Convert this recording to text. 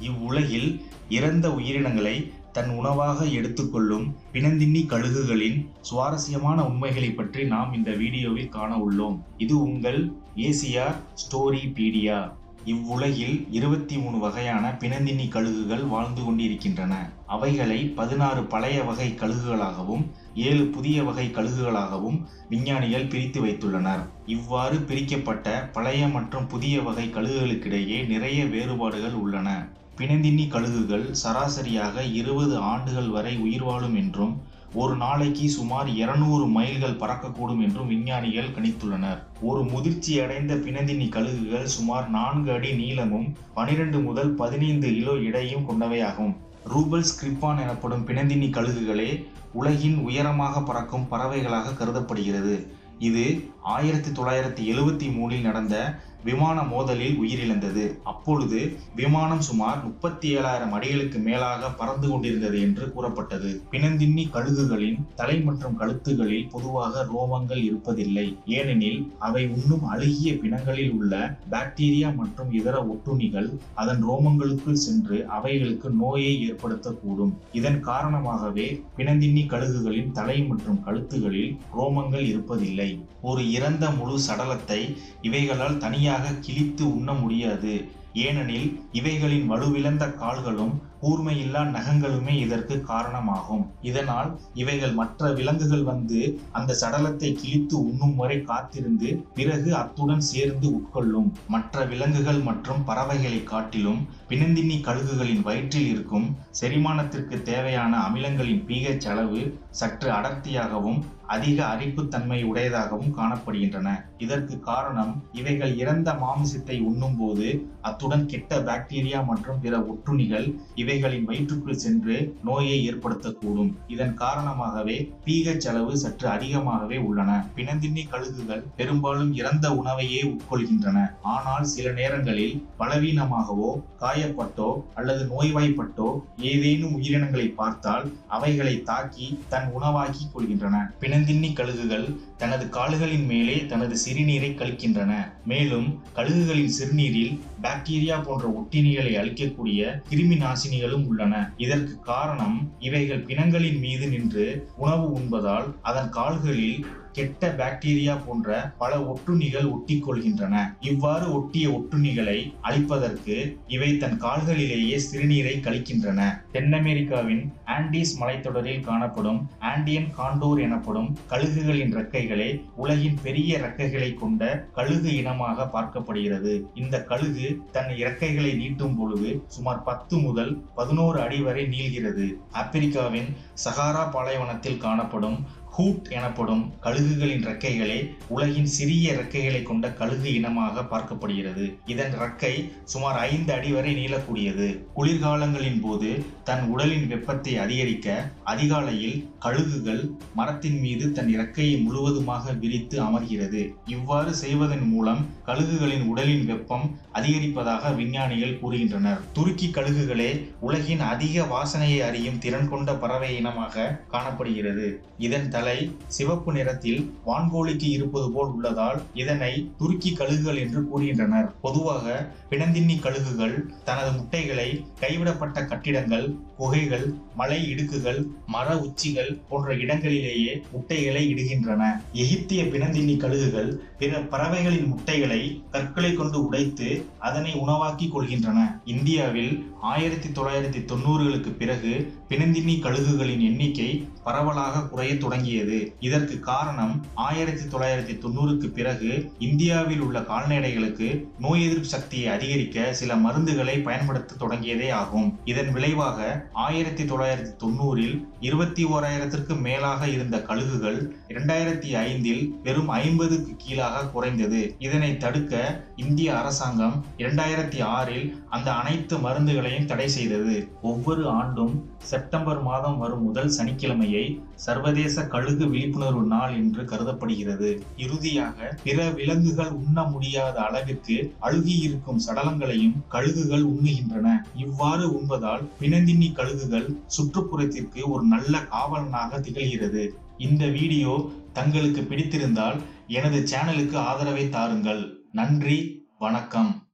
இவ்வுலகில் இறந்த உயிரினங்களை தன் உணவாக எடுத்துக்கொள்ளும் பிணந்தின்னி கழுகுகளின் சுவாரஸ்யமான உண்மைகளை பற்றி நாம் இந்த வீடியோவில் காண உள்ளோம் இது உங்கள் ஏசிஆர் ஸ்டோரி பீடியா இவ்வுலகில் இருபத்தி மூணு வகையான பிணந்தின்னி கழுகுகள் வாழ்ந்து கொண்டிருக்கின்றன அவைகளை பதினாறு பழைய வகை கழுகுகளாகவும் ஏழு புதிய வகை கழுகுகளாகவும் விஞ்ஞானிகள் பிரித்து வைத்துள்ளனர் இவ்வாறு பிரிக்கப்பட்ட பழைய மற்றும் புதிய வகை கழுகுகளுக்கிடையே நிறைய வேறுபாடுகள் உள்ளன பிணந்தின்னி கழுகுகள் சராசரியாக இருபது ஆண்டுகள் வரை உயிர் வாழும் என்றும் ஒரு நாளைக்கு சுமார் இருநூறு மைல்கள் பறக்கக்கூடும் என்றும் விஞ்ஞானிகள் கணித்துள்ளனர் ஒரு முதிர்ச்சி அடைந்த பிணந்தின்னி கழுகுகள் சுமார் நான்கு அடி நீளமும் பனிரெண்டு முதல் பதினைந்து கிலோ எடையும் கொண்டவையாகும் ரூபல் ஸ்கிரிப்பான் எனப்படும் பிணந்தின்னி கழுகுகளே உலகின் உயரமாக பறக்கும் பறவைகளாக கருதப்படுகிறது இது ஆயிரத்தி தொள்ளாயிரத்தி எழுவத்தி மூணில் நடந்த விமான மோதலில் உயிரிழந்தது அப்பொழுது விமானம் சுமார் முப்பத்தி ஏழாயிரம் அடிகளுக்கு மேலாக பறந்து கொண்டிருந்தது என்று கூறப்பட்டது பிணந்தின்னி கழுகுகளின் தலை மற்றும் கழுத்துகளில் பொதுவாக ரோமங்கள் இருப்பதில்லை ஏனெனில் அவை உண்ணும் அழுகிய பிணங்களில் உள்ள பாக்டீரியா மற்றும் இதர ஒட்டுண்ணிகள் அதன் ரோமங்களுக்குள் சென்று அவைகளுக்கு நோயை ஏற்படுத்தக்கூடும் இதன் காரணமாகவே பிணந்தின்னி கழுகுகளின் தலை மற்றும் கழுத்துகளில் ரோமங்கள் இருப்பதில்லை ஒரு இறந்த முழு சடலத்தை இவைகளால் தனியாக கிழித்து உண்ண முடியாது ஏனெனில் இவைகளின் வலுவிழந்த கால்களும் கூர்மையில்லா நகங்களுமே இதற்கு காரணமாகும் இதனால் இவைகள் மற்ற விலங்குகள் வந்து அந்த சடலத்தை கிழித்து உண்ணும் வரை காத்திருந்து பிறகு அத்துடன் சேர்ந்து உட்கொள்ளும் மற்ற விலங்குகள் மற்றும் பறவைகளை காட்டிலும் பிணந்தின்னி கழுகுகளின் வயிற்றில் இருக்கும் செரிமானத்திற்கு தேவையான அமிலங்களின் pH அளவு சற்று அடர்த்தியாகவும் அதிக அரிப்புத்தன்மை உடையதாகவும் காணப்படுகின்றன இதற்கு காரணம் இவைகள் இறந்த மாமிசத்தை உண்ணும்போது அத்துடன் கெட்ட பாக்டீரியா மற்றும் பிற ஒட்டுண்ணிகள் இவைகளின் வயிற்றுக்குள் சென்று நோயை ஏற்படுத்தக்கூடும் இதன் காரணமாகவே pH அளவு சற்று அதிகமாகவே உள்ளன பிணந்தின்னி கழுகுகள் பெரும்பாலும் இறந்த உணவையே உட்கொள்கின்றன ஆனால் சில நேரங்களில் பலவீனமாகவோ காயப்பட்டோ அல்லது நோய்வாய்ப்பட்டோ ஏதேனும் உயிரினங்களை பார்த்தால் அவைகளை தாக்கி தன் உணவாக்கி கொள்கின்றன பிணந்தின்னி கழுகுகள் தனது கால்களின் மேலே தனது சிறுநீரை கழிக்கின்றன மேலும் கழுகுகளின் சிறுநீரில் பாக்டீரியா போன்ற ஒட்டினிகளை அழிக்கக்கூடிய கிருமி நாசினிகளும் உள்ளன இதற்கு காரணம் இவைகள் பிணங்களின் மீது நின்று உணவு உண்பதால் அதன் கால்களில் கெட்ட பாக்டீரியா போன்ற பல ஒட்டுண்ணிகள் ஒட்டிக் கொள்கின்றன இவ்வாறு ஒட்டிய ஒட்டுண்ணிகளை அழிப்பதற்கு இவை தன் கால்களிலேயே சிறுநீரை கழிக்கின்றன தென் அமெரிக்காவின் ஆண்டீஸ் மலைத்தொடரில் காணப்படும் ஆண்டியன் காண்டோர் எனப்படும் கழுகுகளின் ரெக்கைகளே உலகின் பெரிய ரெக்கைகளை கொண்ட கழுகு இனமாக பார்க்கப்படுகிறது இந்த கழுகு தன் இறக்கைகளை நீட்டும் பொழுது சுமார் பத்து முதல் பதினோரு அடி வரை நீள்கிறது ஆப்பிரிக்காவின் சகாரா பாலைவனத்தில் காணப்படும் ஹூட் எனப்படும் கழுகுகளின் ரெக்கைகளே உலகின் சிறிய ரெக்கைகளை கொண்ட கழுகு இனமாக பார்க்கப்படுகிறது இதன் ரெக்கை சுமார் ஐந்து அடி வரை நீளக்கூடியது குளிர்காலங்களின் போது தன் உடலின் வெப்பத்தை அதிகரிக்க அதிகாலையில் கழுகுகள் மரத்தின் மீது தன் இறக்கையை முழுவதுமாக விரித்து அமர்கிறது இவ்வாறு செய்வதன் மூலம் கழுகுகளின் உடலின் வெப்பம் அதிகரிப்பதாக விஞ்ஞானிகள் கூறுகின்றனர் துருக்கி கழுகுகளே உலகின் அதிக வாசனையை அறியும் திறன் கொண்ட பறவை இனமாக காணப்படுகிறது இதன் தலை சிவப்பு நிறத்தில் வான்கோழிக்கு இருப்பது போல் உள்ளதால் இதனை துருக்கி கழுகுகள் என்று கூறுகின்றனர் பொதுவாக பிணந்தின்னி கழுகுகள் தனது முட்டைகளை கைவிடப்பட்ட கட்டிடங்கள் குகைகள் மலை இடுக்குகள் மர உச்சிகள் போன்ற இடங்களிலேயே முட்டைகளை இடுகின்றன எகிப்திய பிணந்தின்னி கழுகுகள் பிற பறவைகளின் முட்டைகளை கற்களை கொண்டு உடைத்து அதனை உணவாக்கி கொள்கின்றன இந்தியாவில் ஆயிரத்தி தொள்ளாயிரத்தி தொண்ணூறுகளுக்கு பிறகு பிணந்தின்னி கழுகுகளின் எண்ணிக்கை பரவலாக குறைய தொடங்கியது இதற்கு காரணம் ஆயிரத்தி தொள்ளாயிரத்தி தொண்ணூறுக்கு பிறகு இந்தியாவில் உள்ள கால்நடைகளுக்கு நோய் எதிர்ப்பு சக்தியை அதிகரிக்க சில மருந்துகளை பயன்படுத்த தொடங்கியதே ஆகும் இதன் விளைவாக ஆயிரத்தி தொள்ளாயிரத்தி தொண்ணூறில் இருபத்தி ஓராயிரத்திற்கு மேலாக இருந்த கழுகுகள் இரண்டாயிரத்தி ஐந்தில் வெறும் ஐம்பதுக்கு கீழாக குறைந்தது இதனை தடுக்க இந்திய அரசாங்கம் இரண்டாயிரத்தி ஆறில் அந்த அனைத்து மருந்துகளையும் தடை செய்தது ஒவ்வொரு ஆண்டும் செப்டம்பர் மாதம் வரும் முதல் சனிக்கிழமையை சர்வதேச கழுகு விழிப்புணர்வு நாள் என்று கருதப்படுகிறது இறுதியாக பிற விலங்குகள் உண்ண முடியாத அளவிற்கு அழுகியிருக்கும் சடலங்களையும் கழுகுகள் உண்ணுகின்றன இவ்வாறு உண்பதால் பிணந்தின்னி கழுகுகள் சுற்றுப்புறத்திற்கு ஒரு நல்ல காவலனாக திகழ்கிறது இந்த வீடியோ தங்களுக்கு பிடித்திருந்தால் எனது சேனலுக்கு ஆதரவை தாருங்கள் நன்றி வணக்கம்